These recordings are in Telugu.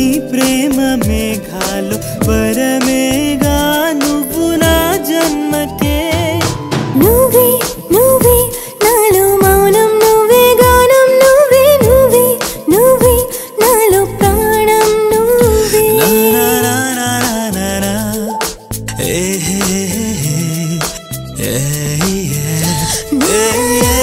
ప్రేమ మేఘాలు వరమేగా నువ్వు నా జన్మకే నువ్వే నువ్వే నాలో మౌనం నువ్వే గానం నువ్వే నువ్వే నువ్వే నాలో ప్రాణం నువ్వే నా నా నా నా నా నా నా. ఏ హే హే హే. ఏ ఏ. ఏ ఏ.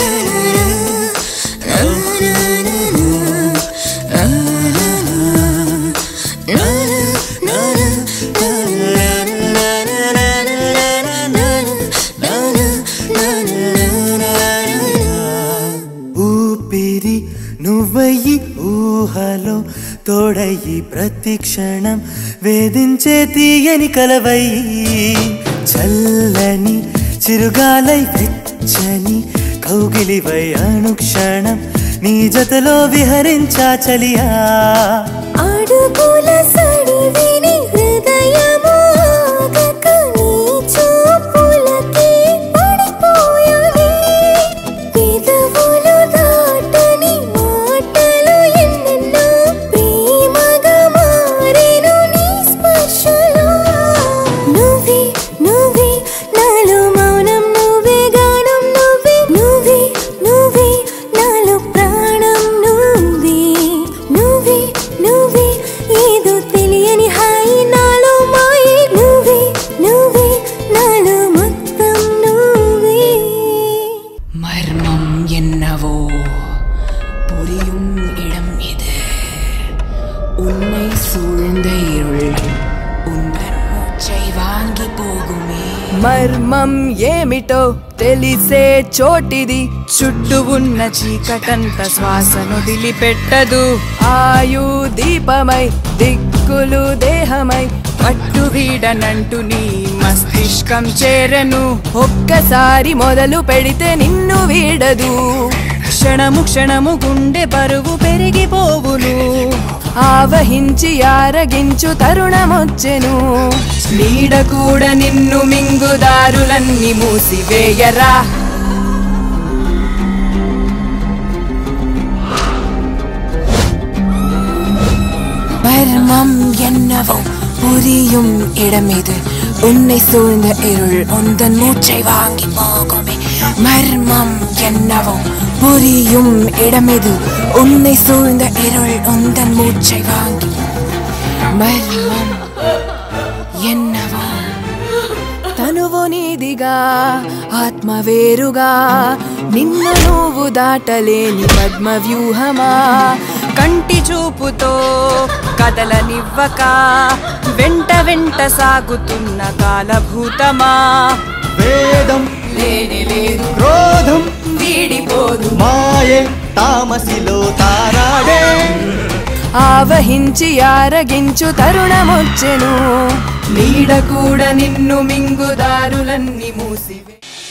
ఊపిరి నువ్వయ్యి ఊహలో తోడయ్యి ప్రతి క్షణం వేధించే తీయని కలవయ్యి చల్లని చిరుగాలై వెచ్చని కౌగిలివై అనుక్షణం నీ జతలో విహరించా చలియా అడుగుల సడి విని హృదయము ఆగక నీ చూపులకి పడిపోయానే పెదవులు దాటని మాటలు ఎన్నెన్నో ప్రేమగా మారెను నీ స్పర్శలో నువ్వే నువ్వే నాలో మౌనం నువ్వే గానం నువ్వే నువ్వే నువ్వే నాలో ప్రాణం నువ్వే నువ్వే నువ్వే ఏదో తెలియని హాయి నాలో మాయే నువ్వే నువ్వే నాలో మొత్తం నువ్వే மர்மம் என்னவோ புரியும் இடம் இது உன்னை சூழ்ந்த இருள் உந்தன் மூச்சை வாங்கி போகுமே మర్మం ఏమిటో తెలిసే చోటిది చుట్టూ ఉన్న చీకటంత శ్వాసను దిలిపెట్టదు ఆయు దీపమై దిక్కులు దేహమై పట్టు వీడనంటూ నీ మస్తిష్కం చేరను ఒక్కసారి మొదలు పెడితే నిన్ను వీడదు క్షణము క్షణము గుండె బరువు పెరిగిపోవును ఆవహించి ఆరగించు తరుణమొచ్చెను నీడ కూడా నిన్ను మింగుదారులన్నీ మూసివేయరా மர்மம் என்னவோ புரியும் இடம் இது உன்னை சூழ்ந்த இருள் உந்தன் மூச்சை வாங்கி போகுமே மர்மம் என்னவோ புரியும் இடம் இது உன்னை சூழ்ந்த இருள் உந்தன் மூச்சை வாங்கி மர்மம் என்னவோ తనువు నీదిగా ఆత్మ వేరుగా నిన్ను నువ్వు దాటలేని పద్మ వ్యూహమా కంటి చూపుతో కదలనివ్వక వెంట వెంట సాగుతున్న కాలభూతమా వేదం లేని లేదు క్రోధం వీడిపోదు మాయే తామసిలో తారాడే ఆవహించి ఆరగించు తరుణమొచ్చెను నీడ కూడా నిన్ను మింగుదారులన్నీ మూసివే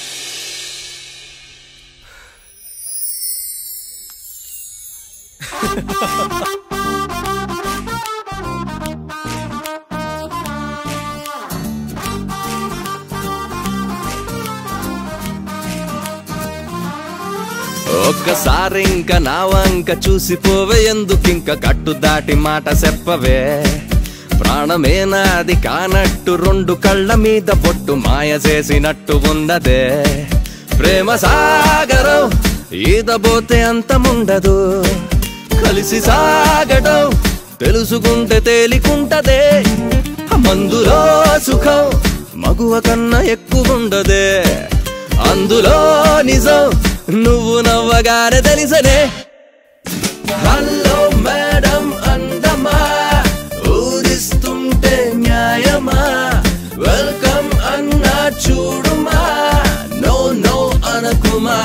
ఒక్కసారి ఇంకా నా వంక చూసిపోవే ఎందుకింక కట్టు దాటి మాట చెప్పవే ప్రాణమే నాది కానట్టు రెండు కళ్ళ మీద పొట్టు మాయ చేసినట్టు ఉన్నదే ప్రేమ సాగరం ఈదబోతే అంతముండదు కలిసి సాగడం తెలుసుకుంటే తేలికుంటదే మందులో సుఖం మగువ కన్నా ఎక్కువుండదే అందులో నిజం నువ్వు నవ్వగానే తెలిసనే హలో మేడం అందమా ఊరిస్తుంటే న్యాయమా వెల్కమ్ అన్నా చూడుమా నో నో అనకుమా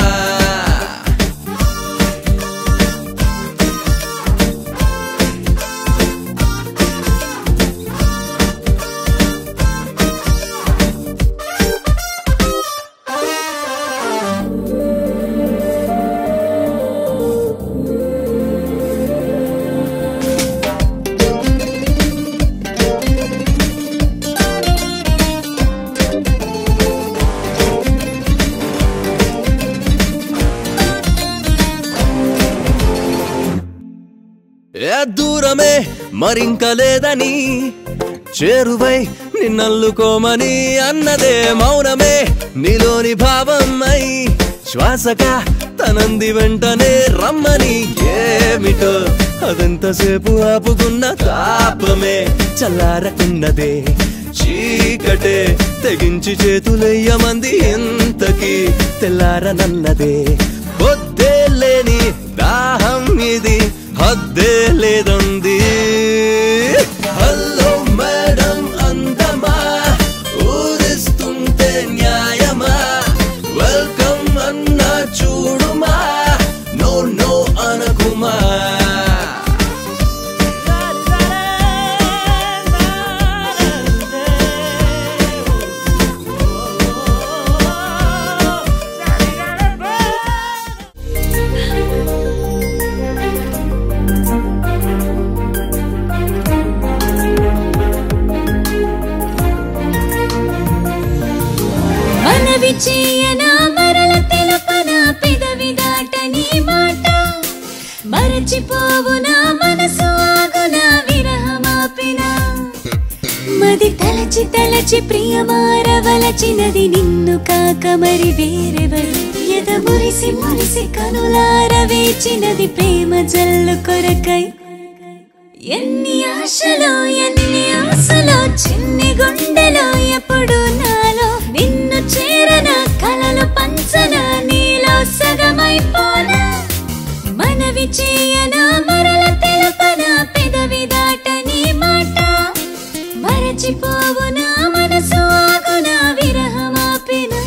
మరింక లేదని చేరువై నిన్నల్లుకోమని అన్నదే మౌనమే నీలోని భావమై శ్వాసగా తనంది వెంటనే రమ్మని ఏమిటో అదంతసేపు ఆపుకున్న తాపమే చల్లారకున్నదే చీకటే తెగించి చేతులయ్యమంది ఎంతకి తెల్లారనన్నదే పొద్దే లేని దాహం ఇది హద్దే లేదంది హలో మేడం అందమా ఊరిస్తుంటే న్యాయమా వెల్కమ్ అన్నా చూడుమా నో నో అనకుమా మనవి చేయనా మరల తెలపన పెదవి దాటని మాట మరచిపోవునా మనసు ఆగునా విరహమాపిన మది తలచి తలచి ప్రియమారవలచినది నిన్ను కాక మరి వేరెవరు ఎద మురిసి మురిసి కనులార వేచినది ప్రేమ జల్లు కొరకై ఎన్ని ఆశలో ఎన్ని ఆశలో చిన్ని గుండెలో ఎప్పుడు నాలో నిన్ను చేరన కలలు పంచన నీలో సగమైపోనా మనవి చేయన మరల తెలపన పెదవి దాటని మాట మరచిపోవునా మనసు ఆగునా విరహమాపినా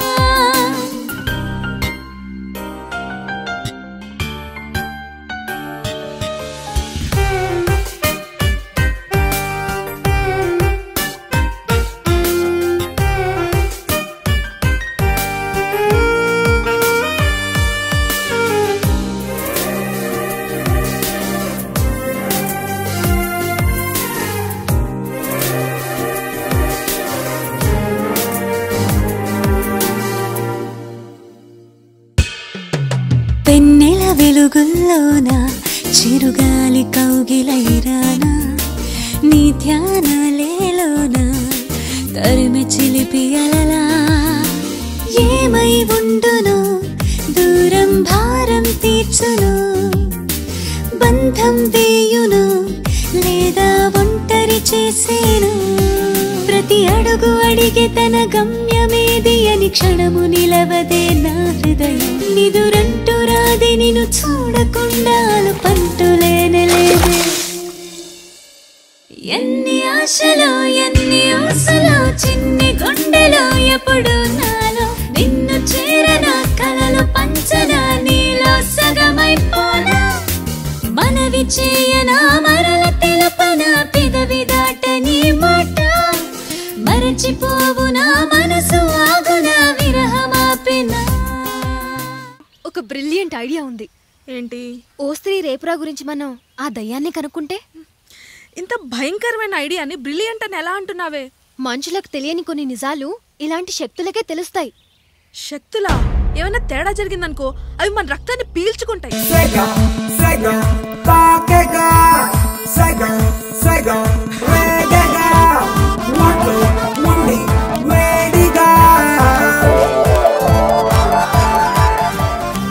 పెన్నెల వెలుగుల్లోన చిరుగాలి కౌగిలైరానా నీ ధ్యానాలేలోన తరిమె చిలిపి అలలా ఏమై ఉండును దూరం భారం తీర్చును బంధం వేయును లేదా ఒంటరి చేసేను ప్రతి అడుగు అడిగే తన గమ్యమేది అని క్షణము నిలవదే నా హృదయం నిదురంటూ రాదే నిన్ను చూడకుండా పంటూ లేనలేదే ఎన్ని ఆశలో ఎన్ని ఆశలో చిన్ని గుండెలో ఎప్పుడు నాలో నిన్ను చేరన కలలు పంచన నీలో సగమైపోనా మనవి చేయనా మరల తెలపన పెదవి దాటని మాట మరచిపోవునా మనసు ఆగునా విరహమాపినా ఒక బ్రిలియంట్ ఐడియా ఉంది ఏంటి ఓ స్త్రీ రేపురా గురించి మనం ఆ దయ్యాన్ని కనుక్కుంటే ఇంత భయంకరమైన ఐడియాని బ్రిలియంట్ అని ఎలా అంటున్నావే మనుషులకు తెలియని కొన్ని నిజాలు ఇలాంటి శక్తులకే తెలుస్తాయి శక్తులా ఏమైనా తేడా జరిగిందనుకో అవి మన రక్తాన్ని పీల్చుకుంటాయి Sega, Sega,